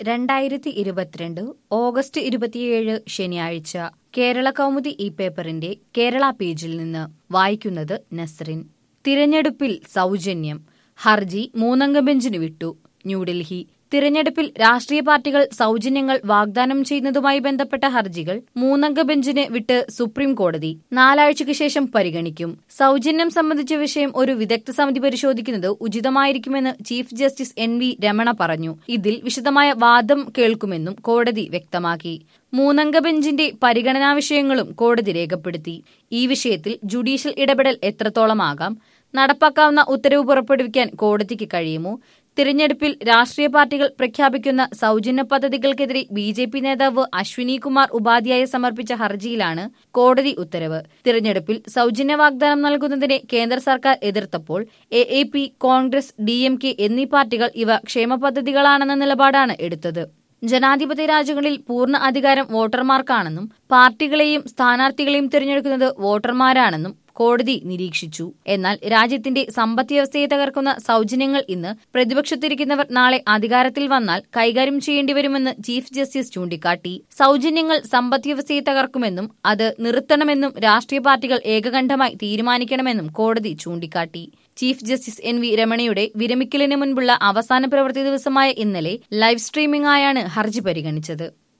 രണ്ടായിരത്തി ഇരുപത്തിരണ്ട് ഓഗസ്റ്റ് ഇരുപത്തിയേഴ് ശനിയാഴ്ച കേരള കൗമുദി ഈ പേപ്പറിന്റെ കേരള പേജിൽ നിന്ന് വായിക്കുന്നത് നസ്രിൻ തിരഞ്ഞെടുപ്പിൽ സൗജന്യം ഹർജി മൂന്നംഗ ബെഞ്ചിന് വിട്ടു ന്യൂഡൽഹി തിരഞ്ഞെടുപ്പിൽ രാഷ്ട്രീയ പാർട്ടികൾ സൗജന്യങ്ങൾ വാഗ്ദാനം ചെയ്യുന്നതുമായി ബന്ധപ്പെട്ട ഹർജികൾ മൂന്നംഗ ബെഞ്ചിന് വിട്ട് സുപ്രീം കോടതി നാലാഴ്ചയ്ക്ക് ശേഷം പരിഗണിക്കും സൗജന്യം സംബന്ധിച്ച വിഷയം ഒരു വിദഗ്ധ സമിതി പരിശോധിക്കുന്നത് ഉചിതമായിരിക്കുമെന്ന് chief justice N V Ramana പറഞ്ഞു ഇതിൽ വിശദമായ വാദം കേൾക്കുമെന്നും കോടതി വ്യക്തമാക്കി മൂന്നംഗ ബെഞ്ചിന്റെ പരിഗണനാ വിഷയങ്ങളും കോടതി രേഖപ്പെടുത്തി ഈ വിഷയത്തിൽ ജുഡീഷ്യൽ ഇടപെടൽ എത്രത്തോളമാകാം നടപ്പാക്കാവുന്ന ഉത്തരവ് പുറപ്പെടുവിക്കാൻ കോടതിക്ക് കഴിയുമോ തിരഞ്ഞെടുപ്പിൽ രാഷ്ട്രീയ പാർട്ടികൾ പ്രഖ്യാപിക്കുന്ന സൗജന്യ പദ്ധതികൾക്കെതിരെ ബി ജെ പി നേതാവ് അശ്വിനി കുമാർ ഉപാധ്യായ സമർപ്പിച്ച ഹർജിയിലാണ് കോടതി ഉത്തരവ് തിരഞ്ഞെടുപ്പിൽ സൗജന്യ വാഗ്ദാനം നൽകുന്നതിനെ കേന്ദ്ര സർക്കാർ എതിർത്തപ്പോൾ A A P Congress D M K എന്നീ പാർട്ടികൾ ഇവ ക്ഷേമ പദ്ധതികളാണെന്ന നിലപാടാണ് എടുത്തത് ജനാധിപത്യ രാജ്യങ്ങളിൽ പൂർണ്ണ അധികാരം വോട്ടർമാർക്കാണെന്നും പാർട്ടികളെയും സ്ഥാനാർത്ഥികളെയും തിരഞ്ഞെടുക്കുന്നത് വോട്ടർമാരാണെന്നും കോടതി നിരീക്ഷിച്ചു എന്നാൽ രാജ്യത്തിന്റെ സമ്പദ്വ്യവസ്ഥയെ തകർക്കുന്ന സൗജന്യങ്ങൾ ഇന്ന് പ്രതിപക്ഷത്തിരിക്കുന്നവർ നാളെ അധികാരത്തിൽ വന്നാൽ കൈകാര്യം ചെയ്യേണ്ടിവരുമെന്ന് ചീഫ് ജസ്റ്റിസ് ചൂണ്ടിക്കാട്ടി സൗജന്യങ്ങൾ സമ്പദ്വ്യവസ്ഥയെ തകർക്കുമെന്നും അത് നിർത്തണമെന്നും രാഷ്ട്രീയ പാർട്ടികൾ ഏകകണ്ഠമായി തീരുമാനിക്കണമെന്നും കോടതി ചൂണ്ടിക്കാട്ടി ചീഫ് ജസ്റ്റിസ് എൻ വി രമണയുടെ വിരമിക്കലിന് മുൻപുള്ള അവസാന പ്രവൃത്തി ദിവസമായ ഇന്നലെ ലൈവ് സ്ട്രീമിംഗ് ആയാണ് ഹർജി പരിഗണിച്ചത്